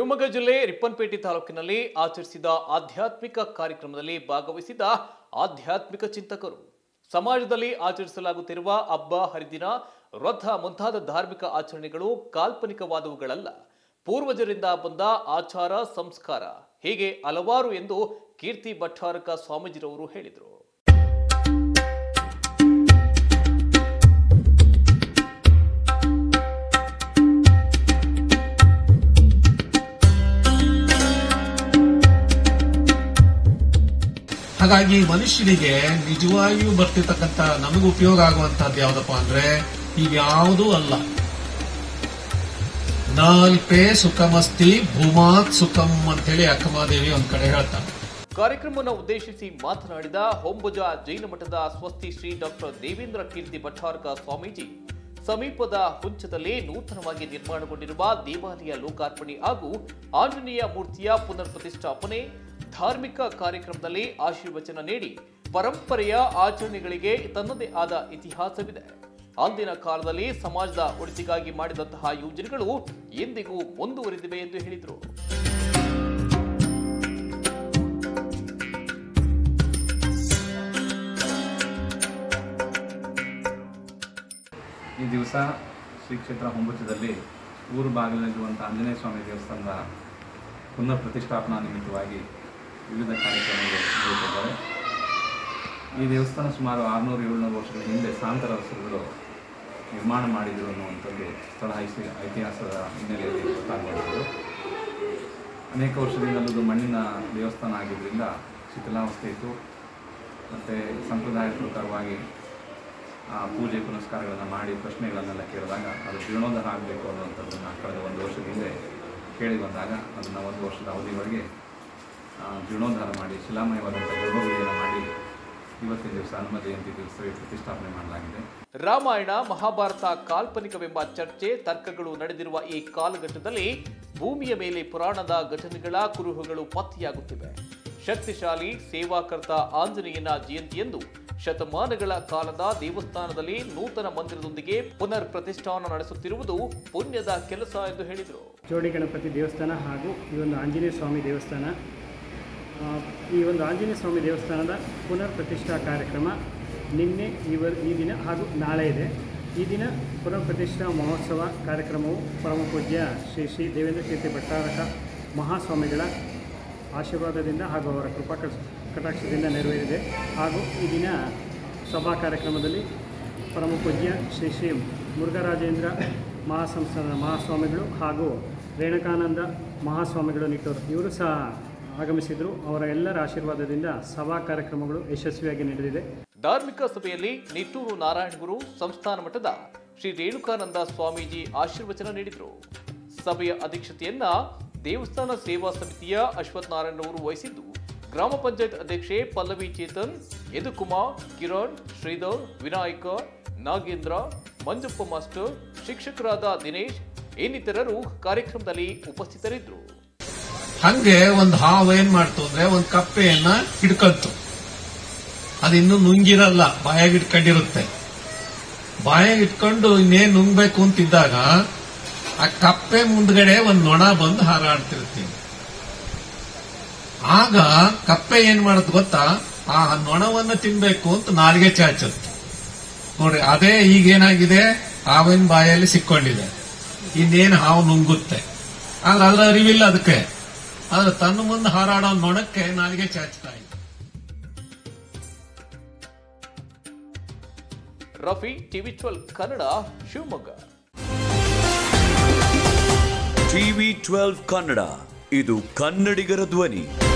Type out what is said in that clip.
ಶಿವಮೊಗ್ಗ ಜಿಲ್ಲೆ ರಿಪ್ಪನ್ಪೇಟೆ ತಾಲೂಕಿನಲ್ಲಿ ಆಚರಿಸಿದ ಆಧ್ಯಾತ್ಮಿಕ ಕಾರ್ಯಕ್ರಮದಲ್ಲಿ ಭಾಗವಹಿಸಿದ ಆಧ್ಯಾತ್ಮಿಕ ಚಿಂತಕರು ಸಮಾಜದಲ್ಲಿ ಆಚರಿಸಲಾಗುತ್ತಿರುವ ಹಬ್ಬ ಹರಿದಿನ ರಥ ಮುಂತಾದ ಧಾರ್ಮಿಕ ಆಚರಣೆಗಳು ಕಾಲ್ಪನಿಕವಾದವುಗಳಲ್ಲ ಪೂರ್ವಜರಿಂದ ಬಂದ ಆಚಾರ ಸಂಸ್ಕಾರ ಹೀಗೆ ಹಲವಾರು ಎಂದು ಕೀರ್ತಿ ಭಟ್ಟಾರಕ ಸ್ವಾಮೀಜಿರವರು ಹೇಳಿದರು ಹಾಗಾಗಿ ಮನುಷ್ಯನಿಗೆ ನಿಜವಾಗಿಯೂ ಬರ್ತಿರ್ತಕ್ಕಂಥ ನಮಗೆ ಉಪಯೋಗ ಆಗುವಂತಹದ್ದು ಯಾವ್ದಪ್ಪ ಅಂದ್ರೆ ಇವ್ಯಾವುದೂ ಅಲ್ಲ ನಾಲ್ಪೇ ಸುಖಮಸ್ತಿ ಭೂಮಾತ್ ಸುಖಂ ಅಂತೇಳಿ ಅಕ್ಕಮಾದೇವಿ ಒಂದ್ ಕಡೆ ಹೇಳ್ತಾನೆ ಕಾರ್ಯಕ್ರಮವನ್ನು ಉದ್ದೇಶಿಸಿ ಮಾತನಾಡಿದ ಹೊಂಬುಜ ಜೈನ ಮಠದ ಸ್ವಸ್ತಿ ಶ್ರೀ ಡಾಕ್ಟರ್ ದೇವೇಂದ್ರ ಕೀರ್ತಿ ಭಟ್ಟಾರಕ ಸ್ವಾಮೀಜಿ ಸಮೀಪದ ಹುಂಚದಲ್ಲಿ ನೂತನವಾಗಿ ನಿರ್ಮಾಣಗೊಂಡಿರುವ ದೇವಾಲಯ ಲೋಕಾರ್ಪಣೆ ಹಾಗೂ ಆಂಜನೇಯ ಮೂರ್ತಿಯ ಪುನರ್ ಪ್ರತಿಷ್ಠಾಪನೆ ಧಾರ್ಮಿಕ ಕಾರ್ಯಕ್ರಮದಲ್ಲಿ ಆಶೀರ್ವಚನ ನೀಡಿ ಪರಂಪರೆಯ ಆಚರಣೆಗಳಿಗೆ ತನ್ನದೇ ಆದ ಇತಿಹಾಸವಿದೆ ಅಂದಿನ ಕಾಲದಲ್ಲಿ ಸಮಾಜದ ಒಳಿತಿಗಾಗಿ ಮಾಡಿದಂತಹ ಯೋಜನೆಗಳು ಎಂದಿಗೂ ಮುಂದುವರಿದಿವೆ ಎಂದು ಹೇಳಿದರು ಈ ದಿವಸ ಶ್ರೀ ಕ್ಷೇತ್ರ ಹೊಂಬುಚದಲ್ಲಿ ಊರು ಬಾಗಿಲಿರುವಂಥ ಆಂಜನೇಯ ಸ್ವಾಮಿ ದೇವಸ್ಥಾನದ ಪುನರ್ ಪ್ರತಿಷ್ಠಾಪನಾ ನಿಮಿತ್ತವಾಗಿ ವಿವಿಧ ಕಾರ್ಯಕ್ರಮಗಳು ನಡೆಯುತ್ತಿದ್ದಾರೆ ಈ ದೇವಸ್ಥಾನ ಸುಮಾರು ಆರುನೂರು ಏಳ್ನೂರು ವರ್ಷಗಳ ಹಿಂದೆ ಸಾಂತರ ಅರಸರುಗಳು ನಿರ್ಮಾಣ ಮಾಡಿದರು ಅನ್ನುವಂಥದ್ದು ಸ್ಥಳ ಐತಿ ಇತಿಹಾಸದ ಹಿನ್ನೆಲೆಯಲ್ಲಿ ಗೊತ್ತಾಗುವಂಥದ್ದು ಅನೇಕ ವರ್ಷದಿಂದಲೂ ಇದು ಮಣ್ಣಿನ ದೇವಸ್ಥಾನ ಆಗಿದ್ದರಿಂದ ಶಿಥಿಲಾವಸ್ಥೆ ಇತ್ತು ಮತ್ತು ಸಂಪ್ರದಾಯ ಪ್ರಕಾರವಾಗಿ ಆ ಪೂಜೆ ಪುನಸ್ಕಾರಗಳನ್ನು ಮಾಡಿ ಪ್ರಶ್ನೆಗಳನ್ನೆಲ್ಲ ಕೇಳಿದಾಗ ಅದು ಜೀರ್ಣೋದ್ಧಾರ ಆಗಬೇಕು ಅನ್ನುವಂಥದ್ದನ್ನು ಕಳೆದ ಒಂದು ವರ್ಷದ ಹಿಂದೆ ಕೇಳಿ ಬಂದಾಗ ಅದನ್ನು ಒಂದು ವರ್ಷದ ಅವಧಿವರೆಗೆ ಆ, ಜೀರ್ಣೋದ್ಧಾರ ಮಾಡಿ ಶಿಲಾಮಯವಾದಂಥ ಗರ್ಭಗುಡಿಯನ್ನು ಮಾಡಿ ಇವತ್ತಿನ ದಿವಸ ಹನುಮ ಜಯಂತಿ ದಿವಸವೇ ಪ್ರತಿಷ್ಠಾಪನೆ ಮಾಡಲಾಗಿದೆ ರಾಮಾಯಣ ಮಹಾಭಾರತ ಕಾಲ್ಪನಿಕವೆಂಬ ಚರ್ಚೆ ತರ್ಕಗಳು ನಡೆದಿರುವ ಈ ಕಾಲಘಟ್ಟದಲ್ಲಿ ಭೂಮಿಯ ಮೇಲೆ ಪುರಾಣದ ಘಟನೆಗಳ ಕುರುಹುಗಳು ಪತ್ತೆಯಾಗುತ್ತಿವೆ ಶಕ್ತಿಶಾಲಿ ಸೇವಾಕರ್ತ ಆಂಜನೇಯನ ಜಯಂತಿಯಂದು ಶತಮಾನಗಳ ಕಾಲದ ದೇವಸ್ಥಾನದಲ್ಲಿ ನೂತನ ಮಂದಿರದೊಂದಿಗೆ ಪುನರ್ ಪ್ರತಿಷ್ಠಾನ ನಡೆಸುತ್ತಿರುವುದು ಪುಣ್ಯದ ಕೆಲಸ ಎಂದು ಹೇಳಿದರು ಜೋಡಿ ಗಣಪತಿ ದೇವಸ್ಥಾನ ಹಾಗೂ ಈ ಒಂದು ಆಂಜನೇಯ ಸ್ವಾಮಿ ದೇವಸ್ಥಾನ ಆ, ಈ ಒಂದು ಆಂಜನೇಯ ಸ್ವಾಮಿ ದೇವಸ್ಥಾನದ ಪುನರ್ ಪ್ರತಿಷ್ಠಾ ಕಾರ್ಯಕ್ರಮ ನಿನ್ನೆ ಇವರ್ ಈ ದಿನ ಹಾಗೂ ನಾಳೆ ಇದೆ ಈ ದಿನ ಪುನರ್ ಪ್ರತಿಷ್ಠಾ ಮಹೋತ್ಸವ ಕಾರ್ಯಕ್ರಮವು ಪರಮ ಪೂಜ್ಯ ಶ್ರೀ ಶ್ರೀ ದೇವೇಂದ್ರ ಕೀರ್ತಿ ಭಟ್ಟಾರಕ ಮಹಾಸ್ವಾಮಿಗಳ ಆಶೀರ್ವಾದದಿಂದ ಹಾಗೂ ಅವರ ಕೃಪಾ ಕಟ- ಕಟಾಕ್ಷದಿಂದ ನೆರವೇರಿದೆ ಹಾಗೂ ಈ ದಿನ ಸಭಾ ಕಾರ್ಯಕ್ರಮದಲ್ಲಿ ಪರಮ ಪೂಜ್ಯ ಶ್ರೀ ಶ್ರೀ ಮುರುಘರಾಜೇಂದ್ರ ಮಹಾಸಂಸ್ಥಾನದ ಮಹಾಸ್ವಾಮಿಗಳು ಹಾಗೂ ರೇಣುಕಾನಂದ ಮಹಾಸ್ವಾಮಿಗಳು ನಿಟ್ಟರು ಇವರು ಸಹ ಆಗಮಿಸಿದರು ಅವರ ಎಲ್ಲರ ಆಶೀರ್ವಾದದಿಂದ ಸಭಾ ಕಾರ್ಯಕ್ರಮಗಳು ಯಶಸ್ವಿಯಾಗಿ ನಡೆದಿದೆ ಧಾರ್ಮಿಕ ಸಭೆಯಲ್ಲಿ ನಿಟ್ಟೂರು ನಾರಾಯಣಗುರು ಸಂಸ್ಥಾನ ಮಠದ ಶ್ರೀ ರೇಣುಕಾನಂದ ಸ್ವಾಮೀಜಿ ಆಶೀರ್ವಚನ ನೀಡಿದರು ಸಭೆಯ ಅಧ್ಯಕ್ಷತೆಯನ್ನ ದೇವಸ್ಥಾನ ಸೇವಾ ಸಮಿತಿಯ ಅಶ್ವಥ್ ನಾರಾಯಣ್ ಅವರು ವಹಿಸಿದ್ದು ಗ್ರಾಮ ಪಂಚಾಯತ್ ಅಧ್ಯಕ್ಷೆ ಪಲ್ಲವಿ ಚೇತನ್ ಯದುಕುಮಾರ್ ಕಿರಣ್ ಶ್ರೀಧರ್ ವಿನಾಯಕ ನಾಗೇಂದ್ರ ಮಂಜಪ್ಪ ಮಾಸ್ಟರ್ ಶಿಕ್ಷಕರಾದ ದಿನೇಶ್ ಇನ್ನಿತರರು ಕಾರ್ಯಕ್ರಮದಲ್ಲಿ ಉಪಸ್ಥಿತರಿದ್ದರು ಹಂಗೆ ಒಂದು ಹಾವು ಏನ್ ಮಾಡ್ತು ಅಂದ್ರೆ ಒಂದು ಕಪ್ಪೆಯನ್ನ ಹಿಡ್ಕಂತು ಅದಿನ್ನೂ ನುಂಗಿರಲ್ಲ ಬಾಯಾಗಿ ಇಟ್ಕೊಂಡಿರುತ್ತೆ ಬಾಯಾಗಿ ಇಟ್ಕೊಂಡು ಇನ್ನೇನ್ ನುಂಗ್ಬೇಕು ಅಂತಿದ್ದಾಗ ಆ ಕಪ್ಪೆ ಮುಂದ್ಗಡೆ ಒಂದ್ ನೊಣ ಬಂದು ಹಾರಾಡ್ತಿರ್ತೀನಿ ಆಗ ಕಪ್ಪೆ ಏನ್ ಮಾಡುತ್ತೆ ಗೊತ್ತಾ ಆ ನೊಣವನ್ನ ತಿನ್ಬೇಕು ಅಂತ ನಾಲ್ಗೆ ಚಾಚುತ್ತೆ ನೋಡ್ರಿ ಅದೇ ಈಗ ಏನಾಗಿದೆ ಹಾವಿನ ಬಾಯಲ್ಲಿ ಸಿಕ್ಕೊಂಡಿದೆ ಇನ್ನೇನು ಹಾವು ನುಂಗುತ್ತೆ ಆದ್ರೆ ಅದರ ಅರಿವಿಲ್ಲ ಅದಕ್ಕೆ ಆದ್ರೆ ತನ್ನ ಮುಂದೆ ಹಾರಾಡೋ ನೊಣಕ್ಕೆ ನಾಲಿಗೆ ಚಾಚ್ತಾ ಇದೆ Rafi TV twelve Kannada Shivamogga TV twelve Kannada ಇದು ಕನ್ನಡಿಗರ ಧ್ವನಿ